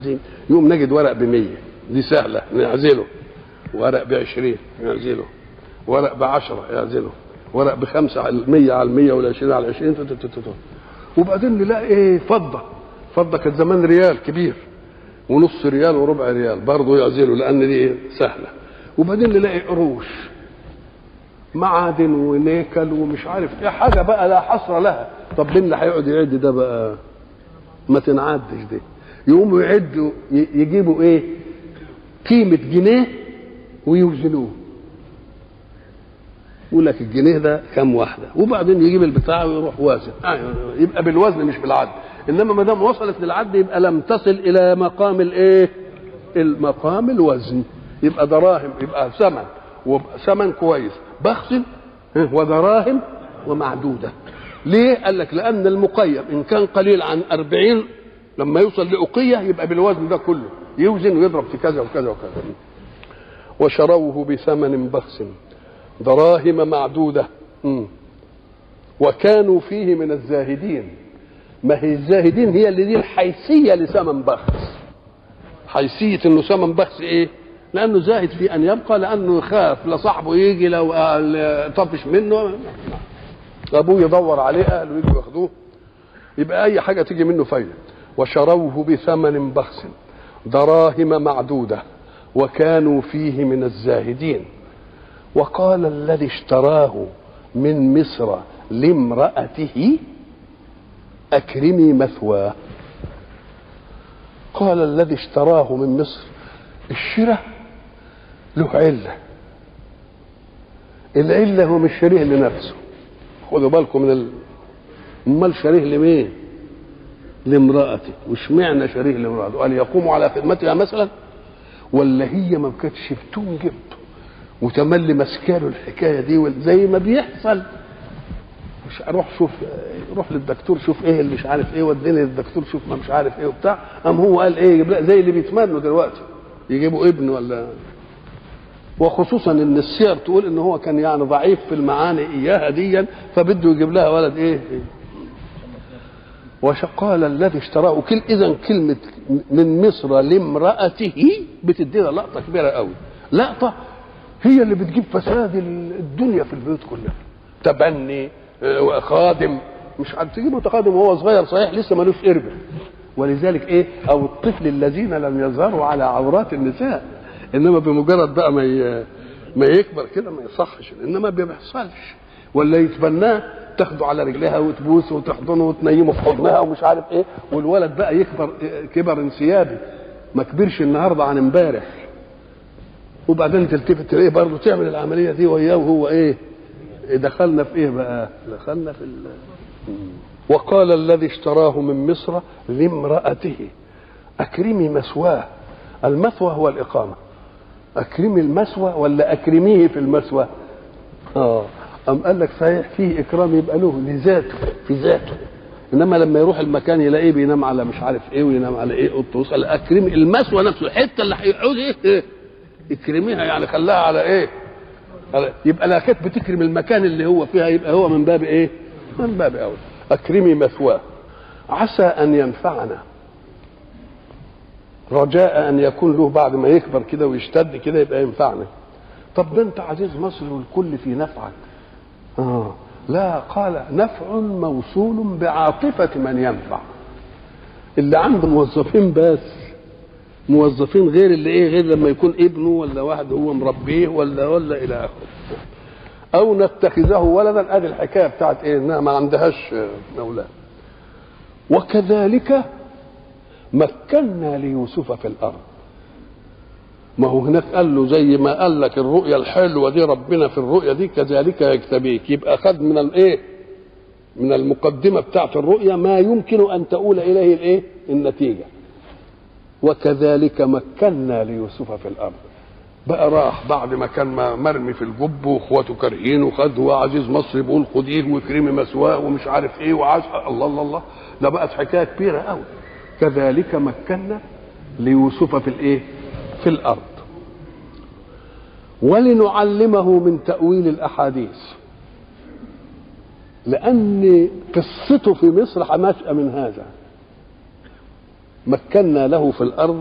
يوم نجد ورق ب 100 دي سهله نعزله ورق ب 20 نعزله ورق ب 10 يعزله ورق بخمسه على المية على المية ولا 20 على 20 تت- تت- تت. وبعدين نلاقي ايه فضه فضه كانت زمان ريال كبير ونص ريال وربع ريال برضه يعزله لان دي إيه؟ سهله وبعدين نلاقي قروش معادن ونيكل ومش عارف ايه حاجه بقى لا حصر لها طب مين اللي هيقعد يعد ده بقى ما تنعدش دي يقوموا يعدوا ي- يجيبوا ايه قيمه جنيه ويوزنوه يقول لك الجنيه ده كام واحده وبعدين يجيب البتاع ويروح وازن آه، يبقى بالوزن مش بالعد انما ما دام وصلت للعد يبقى لم تصل الى مقام الايه المقام الوزن يبقى دراهم يبقى ثمن وثمن كويس بخس ها، ودراهم ومعدوده ليه قال لك لان المقيم ان كان قليل عن أربعين لما يوصل لأقية يبقى بالوزن ده كله يوزن ويضرب في كذا وكذا وكذا وشروه بثمن بخس دراهم معدودة مم. وكانوا فيه من الزاهدين ما هي الزاهدين هي اللي دي الحيثية لثمن بخس حيثية انه ثمن بخس ايه لانه زاهد في ان يبقى لانه يخاف لصاحبه يجي لو قال- طفش منه ابوه يدور عليه اهله يجوا ياخدوه يبقى اي حاجه تيجي منه فايده وشروه بثمن بخس دراهم معدوده وكانوا فيه من الزاهدين وقال الذي اشتراه من مصر لامرأته أكرمي مثواه قال الذي اشتراه من مصر الشراء له علة العلة هو مش شاريه لنفسه خدوا بالكم من ال... امال شاريه لمين لامرأته واشمعنى شاريه لامرأته قال يقوم على خدمتها مثلا ولا هي ما كانتش بتنجب وتملي مسكاله الحكايه دي زي ما بيحصل مش اروح شوف روح للدكتور شوف ايه اللي مش عارف ايه وديني للدكتور شوف ما مش عارف ايه وبتاع قام هو قال ايه يجيب لها زي اللي بيتمنوا دلوقتي يجيبوا ابن ولا وخصوصا ان السير تقول ان هو كان يعني ضعيف في المعاني اياها ديا فبده يجيب لها ولد ايه وقال الذي اشتراه كل اذا كلمه من مصر لامراته بتدينا لقطه كبيره قوي لقطه هي اللي بتجيب فساد الدنيا في البيوت كلها تبني آه، خادم مش عارف تجيبه تقادم وهو صغير صحيح لسه ملوش قربه ولذلك ايه او الطفل الذين لم يظهروا على عورات النساء انما بمجرد بقى ما ي- ما يكبر كده ما يصحش انما ما بيحصلش ولا يتبناه تاخده على رجلها وتبوسه وتحضنه وتنيمه في حضنها ومش عارف ايه والولد بقى يكبر كبر انسيابي ما كبرش النهارده عن امبارح وبعدين تلتفت تلاقيه برضه تعمل العمليه دي وياه وهو ايه دخلنا في ايه بقى دخلنا في ال... وقال الذي اشتراه من مصر لامرأته أكرمي مثواه المثوى هو الإقامة أكرمي المثوى ولا أكرميه في المثوى آه أم قال لك صحيح فيه إكرام يبقى له لذاته في ذاته إنما لما يروح المكان يلاقيه بينام على مش عارف إيه وينام على إيه قط قال أكرمي المثوى نفسه الحتة اللي هيقعد إيه, إيه اكرميها يعني خلاها على إيه على- يبقى لا كانت بتكرم المكان اللي هو فيها يبقى هو من باب ايه؟ من باب اولى اكرمي مثواه عسى ان ينفعنا رجاء ان يكون له بعد ما يكبر كده ويشتد كده يبقى ينفعنا طب ده انت عزيز مصر والكل في نفعك اه لا قال نفع موصول بعاطفة من ينفع اللي عنده موظفين بس موظفين غير اللي ايه غير لما يكون ابنه ولا واحد هو مربيه ولا ولا الى اخره او نتخذه ولدا ادي الحكايه بتاعت ايه انها ما عندهاش اولاد وكذلك مكنا ليوسف في الارض ما هو هناك قال له زي ما قال لك الرؤيا الحلوه دي ربنا في الرؤيا دي كذلك يجتبيك يبقى خد من الايه من المقدمه بتاعت الرؤيا ما يمكن ان تؤول اليه الايه النتيجه وكذلك مكنا ليوسف في الارض بقى راح بعد ما كان مرمي في الجب واخواته كارهينه وخده وعزيز مصر بيقول خديه واكرمي مثواه ومش عارف ايه وعاش الله الله الله ده بقت حكايه كبيره قوي كذلك مكنا ليوسف في الايه؟ في الارض ولنعلمه من تاويل الاحاديث لان قصته في مصر حماشة من هذا مكنا له في الارض